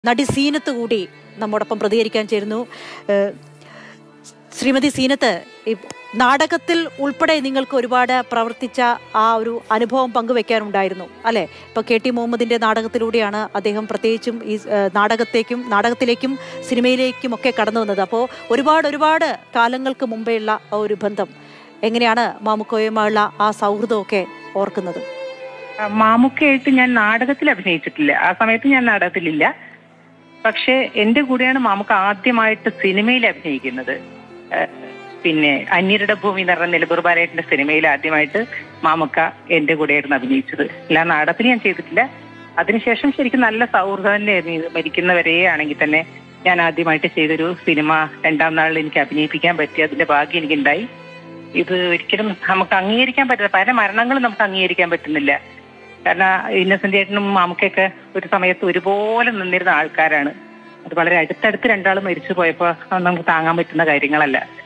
നടി സീനത്ത് കൂടി നമ്മോടൊപ്പം പ്രതികരിക്കാൻ ചേരുന്നു ഏഹ് ശ്രീമതി സീനത്ത് ഈ നാടകത്തിൽ ഉൾപ്പെടെ നിങ്ങൾക്ക് ഒരുപാട് പ്രവർത്തിച്ച ആ ഒരു അനുഭവം പങ്കുവെക്കാനുണ്ടായിരുന്നു അല്ലെ ഇപ്പൊ കെ ടി മുഹമ്മദിന്റെ നാടകത്തിലൂടെയാണ് അദ്ദേഹം പ്രത്യേകിച്ചും ഈ ഏഹ്, നാടകത്തേക്കും നാടകത്തിലേക്കും സിനിമയിലേക്കും ഒക്കെ കടന്നു വന്നത് അപ്പോൾ ഒരുപാട് ഒരുപാട് കാലങ്ങൾക്ക് മുമ്പേയുള്ള ആ ഒരു ബന്ധം എങ്ങനെയാണ് മാമുക്കോയുമായുള്ള ആ സൗഹൃദമൊക്കെ ഓർക്കുന്നത് ആ, മാമുക്കയായിട്ട് ഞാൻ നാടകത്തിൽ അഭിനയിച്ചിട്ടില്ല ആ സമയത്ത് ഞാൻ നാടകത്തിലില്ല പക്ഷേ എന്റെ കൂടെയാണ് മാമുക്ക ആദ്യമായിട്ട് സിനിമയിൽ അഭിനയിക്കുന്നത് ആ, പിന്നെ അന്യരുടെ ഭൂമി എന്ന് പറഞ്ഞ നിലമ്പൂർ ബാലേട്ടന്റെ സിനിമയിൽ ആദ്യമായിട്ട് മാമുക്ക എന്റെ കൂടെയായിരുന്നു അഭിനയിച്ചത് അല്ല നാടകത്തിൽ ഞാൻ ചെയ്തിട്ടില്ല അതിനുശേഷം ശരിക്കും നല്ല സൗഹൃദം തന്നെയായിരുന്നു ഇത് മരിക്കുന്നവരെ ആണെങ്കിൽ തന്നെ ഞാൻ ആദ്യമായിട്ട് ചെയ്തൊരു സിനിമ രണ്ടാം നാളിൽ എനിക്ക് അഭിനയിപ്പിക്കാൻ പറ്റി അതിന്റെ ഭാഗ്യം എനിക്കുണ്ടായി ഇത് ഒരിക്കലും നമുക്ക് അംഗീകരിക്കാൻ പറ്റില്ല പല മരണങ്ങളും നമുക്ക് അംഗീകരിക്കാൻ പറ്റുന്നില്ല കാരണം ഇന്നസെന്റ് ചേട്ടനും മാമുക്കൊക്കെ ഒരു സമയത്ത് ഒരുപോലെ നിന്നിരുന്ന ആൾക്കാരാണ് അത് വളരെ അടുത്തടുത്ത് രണ്ടാളും മരിച്ചു പോയപ്പോൾ അത് നമുക്ക് താങ്ങാൻ പറ്റുന്ന കാര്യങ്ങളല്ല